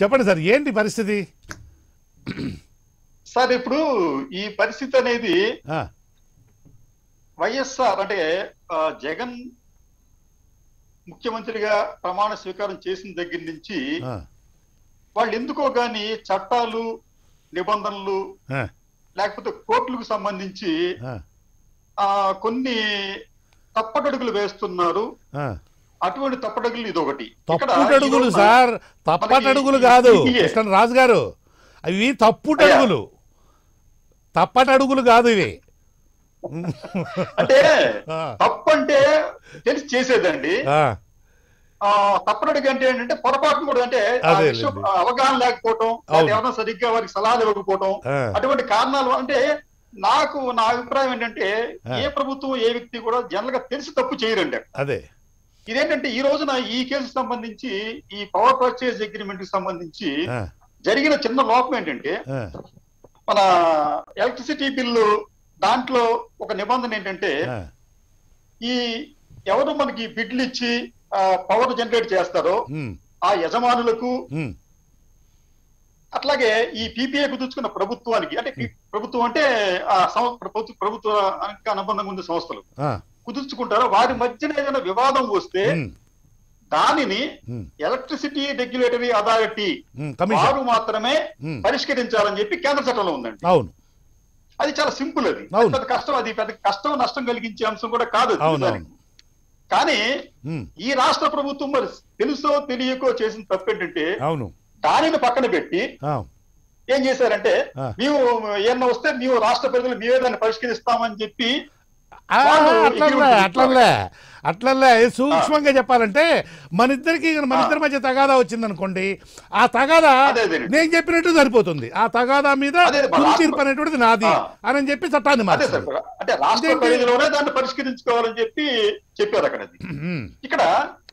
చెప్పండి సార్ ఏంటి పరిస్థితి సార్ ఇప్పుడు ఈ పరిస్థితి అనేది ఆ, వైఎస్ఆర్ అంటే ఆ, జగన్ ముఖ్యమంత్రిగా ప్రమాణ స్వీకారం చేసిన దగ్గర నుంచి ఆ, వాళ్ళు ఎందుకో గాని చట్టాలు నిబంధనలు ఆ, లేకపోతే కోర్టులకు సంబంధించి ఆ, ఆ కొన్ని తప్పటడుగులు వేస్తున్నారు ఆ. అటువంటి తప్పటడుగులు ఇది ఒకటి ఇక్కడ తప్పుటడుగులు ఈ రోజున సార్ తప్పటడుగులు కాదు మనకి కృష్ణ రాజు గారు అవి తప్పుటడుగులు తప్పటడుగులు కాదు ఇవి అంటే ఆ, తప్పు అంటే తెలిసి చేసేదండి ఆ, ఆ తప్పనడుగు అంటే ఏంటంటే పొరపాటు కూడా అంటే ఆ అదే విషయం లేండి. అవగాహన లేకపోవటం అవును. లేకపోతే ఎవరైనా సరిగ్గా వారికి సలహాలు ఇవ్వకపోవటం ఆ, అటువంటి కారణాలు అంటే నాకు నా అభిప్రాయం ఏంటంటే ఆ. ఏ ప్రభుత్వం ఏ వ్యక్తి కూడా జనరల్ గా తెలిసి తప్పు చేయరండి అదే ఇదేంటంటే ఈ రోజున ఈ కేసు సంబంధించి ఈ పవర్ పర్చేజ్ అగ్రిమెంట్ కి సంబంధించి ఆ, జరిగిన చిన్న లోపం ఏంటంటే ఆ, మన ఎలక్ట్రిసిటీ బిల్లు దాంట్లో ఒక నిబంధన ఏంటంటే ఆ, ఈ ఎవరు మనకి బిడ్లు ఇచ్చి పవర్ జనరేట్ చేస్తారో ఉమ్, ఆ యజమానులకు ఉమ్, అట్లాగే ఈ పీపీఏ కుదుర్చుకున్న ప్రభుత్వానికి అంటే పి- ప్రభుత్వం అంటే ఆ సం- ప్రభుత్వ ప్రభుత్వానికి అనుబంధంగా ఉన్న సంస్థలు ఆ, కుదుర్చుకుంటారో వారి మధ్యన ఏదైనా వివాదం వస్తే ఉమ్, దానిని ఉమ్, ఎలక్ట్రిసిటీ రెగ్యులేటరీ అథారిటీ ఉమ్, కమిషన్ వారు మాత్రమే ఉమ్, పరిష్కరించాలని చెప్పి కేంద్ర చట్టంలో ఉందండి అవును అది చాలా సింపుల్ అది అవును. పెద్ద కష్టం అది పెద్ద కష్టం నష్టం కలిగించే అంశం కూడా కాదు అది అవును నిజానికి. అవును కానీ ఉమ్, ఈ రాష్ట్ర ప్రభుత్వం మరి తెలుసో తెలియకో చేసిన తప్పు ఏంటంటే అవును దానిని పక్కన పెట్టి ఆ, ఏం చేశారంటే ఆ. మేము ఏమన్నా వస్తే మేము రాష్ట్ర ప్రజలు మేమే దాన్ని పరిష్కరిస్తామని చెప్పి ఆ, వాళ్ళు అట్లనే agreement అట్లనే అట్లనే సూక్ష్మంగా చెప్పాలంటే మన ఇద్దరికి మన ఇద్దరి మధ్య తగాదా వచ్చింది అనుకోండి ఆ తగాదా అదే అదే. నేను చెప్పినట్టు సరిపోతుంది ఆ తగాదా మీద అదే, మన తుది రాష్ట్ర- తీర్పు అనేటువంటిది నాది ఆ. అని చెప్పి చట్టాన్ని అదే సార్ మార్చారు అంటే రాష్ట్ర ఇదేంటి? పరిధిలోనే దాన్ని పరిష్కరించుకోవాలని చెప్పి చెప్పారు అక్కడ అది ఉమ్, ఇక్కడ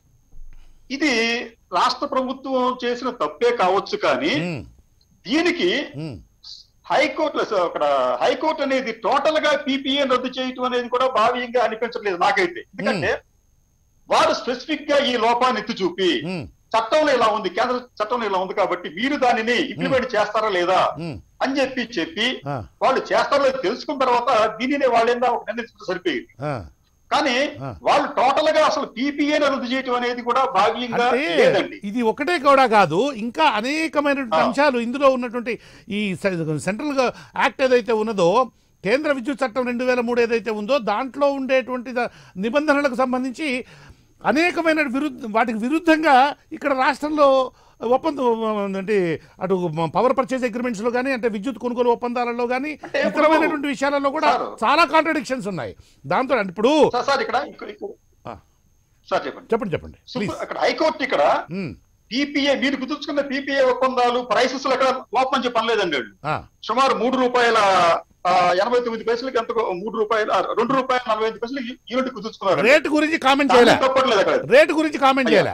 ఇది రాష్ట్ర ప్రభుత్వం చేసిన తప్పే కావచ్చు కానీ ఉమ్, దీనికి ఉమ్, హైకోర్టు అక్కడ హైకోర్టు అనేది టోటల్ గా పీపీఏ రద్దు చేయటం అనేది కూడా భావ్యంగా అనిపించట్లేదు నాకైతే ఎందుకంటే వారు స్పెసిఫిక్ గా ఈ లోపాన్ని ఎత్తి చూపి ఉమ్, చట్టంలో ఇలా ఉంది కేంద్ర చట్టంలో ఇలా ఉంది కాబట్టి మీరు దానిని ఇంప్లిమెంట్ చేస్తారా లేదా ఉమ్, అని చెప్పి చెప్పి ఆ, వాళ్ళు చేస్తారో లేదో తెలుసుకున్న తర్వాత దీనినే వాళ్ళు ఏందా ఒక నిర్ణయించడం సరిపోయింది ఆ. కానీ ఆ. వాళ్ళు టోటల్ గా అసలు పీపీఏ రద్దు చేయటం అనేది కూడా భావ్యంగా అంటే లేదండి ఇది ఒకటే కూడా కాదు ఇంకా అనేకమైనటువంటి ఆ. అంశాలు ఇందులో ఉన్నటువంటి ఈ సె- సెంట్రల్ గా- యాక్ట్ ఏదైతే ఉన్నదో కేంద్ర విద్యుత్ చట్టం రెండు వేల మూడు ఏదైతే ఉందో దాంట్లో ఉండేటువంటి ద- నిబంధనలకు సంబంధించి అనేకమైన విరుద్ధ వాటికి విరుద్ధంగా ఇక్కడ రాష్ట్రంలో ఒప్పందం అంటే అటు పవర్ పర్చేజ్ అగ్రిమెంట్స్ లో కానీ అంటే విద్యుత్ కొనుగోలు ఒప్పందాలలో కానీ అంటే ఇప్పుడు- ఇతరమైనటువంటి విషయాలలో కూడా సార్. చాలా కాంట్రడిక్షన్స్ ఉన్నాయి దాంతో అంటే ఇప్పుడు సార్ సార్ ఇక్కడ ఇక్కడ- ఇక్కడ- ఆ. సార్ చెప్పండి చెప్పండి చెప్పండి ప్లీజ్ సుప్రీం- అక్కడ హైకోర్టు ఇక్కడ ఉమ్, పీపీఏ మీరు కుదుర్చుకున్న పీపీఏ ఒప్పందాలు ప్రైసెస్ అక్కడ లోపం అని చెప్పి అనలేదండి వాళ్ళు ఆ, సుమారు మూడు రూపాయల ఆ, ఎనభై తొమ్మిది పైసలకి ఎంత మూడు రూపాయల ఆ, రెండు రూపాయల నలభై ఐదు పైసలు యూనిట్ కుదుర్చుకున్నారు రేటు గురించి కామెంట్ చేయలే తప్పట్లేదు అక్కడ రేటు గురించి కామెంట్ చేయలే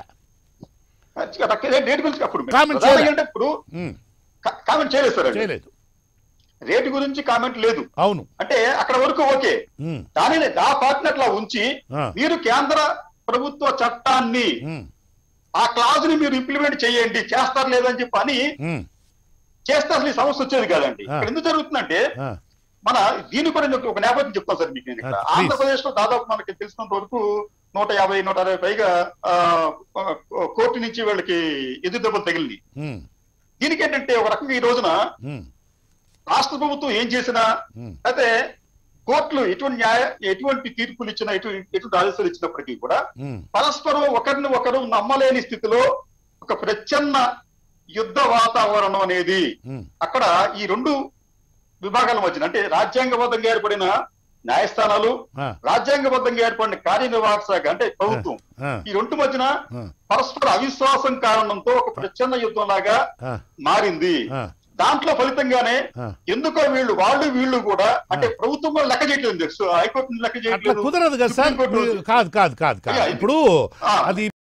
అక్కడ రేట్ గురించి అప్పుడు Comment ప్రధానంగా చేయలే. అంటే ఇప్పుడు ఉమ్, కా- కామెంట్ చేయలేదు సార్ అది. చేయలేదు రేటు గురించి కామెంట్ లేదు అవును అంటే అక్కడ వరకు ఓకే ఉమ్, దానిని ఆ పార్టీని అట్లా ఉంచి ఆ, మీరు కేంద్ర ప్రభుత్వ చట్టాన్ని ఉమ్, ఆ క్లాజ్ ని మీరు ఇంప్లిమెంట్ చేయండి చేస్తారు లేదని చెప్పి అని ఉమ్, చేస్తే అసలు ఈ సమస్య వచ్చేది కాదండి ఆ. ఇక్కడ ఎందుకు జరుగుతుందంటే ఆ, మన దీని కూడా నేను ఒక నేపథ్యం చెప్తాను సార్ మీకు నేను ఇక్కడ ఆ, please. ఆంధ్రప్రదేశ్ లో దాదాపు మనకి తెలిసినంత వరకు నూట యాభై నూట అరవై పైగా ఆ, ఆ, కోర్టు నుంచి వీళ్ళకి ఎదురు దెబ్బలు తగిలింది ఉమ్, దీనికి ఏంటంటే ఒక రకంగా ఈ రోజున ఉమ్, రాష్ట్ర ప్రభుత్వం ఏం చేసినా ఉమ్, అయితే కోర్టులు ఎటువంటి న్యాయ ఎటువంటి తీర్పులు ఇచ్చినా ఎటువంటి ఎటువంటి ఆదేశాలు ఇచ్చినప్పటికీ కూడా ఉమ్, పరస్పరం ఒకరిని ఒకరు నమ్మలేని స్థితిలో ఒక ప్రచ్ఛన్న యుద్ధ వాతావరణం అనేది ఉమ్, అక్కడ ఈ రెండు విభాగాల మధ్యన అంటే రాజ్యాంగబద్ధంగా ఏర్పడిన న్యాయస్థానాలు ఆ, రాజ్యాంగబద్ధంగా ఏర్పడిన కార్యనిర్వాహక శాఖ అంటే ప్రభుత్వం ఆ, ఈ రెండు మధ్యన ఆ, పరస్పర అవిశ్వాసం కారణంతో ఒక ప్రచ్ఛన్న యుద్ధం లాగా ఆ, మారింది ఆ, దాంట్లో ఫలితంగానే ఆ. ఎందుకో వీళ్ళు వాళ్ళు వీళ్ళు కూడా అంటే ప్రభుత్వం కూడా లెక్క చేయట్లేదు హైకోర్టు లెక్క అట్లా చేయట్లేదు కుదరదు కదా సార్ సుప్రీంకోర్టు కాదు కాదు కాదు కాదు అయ్యా, ఇది- ఇప్పుడు ఆ. అది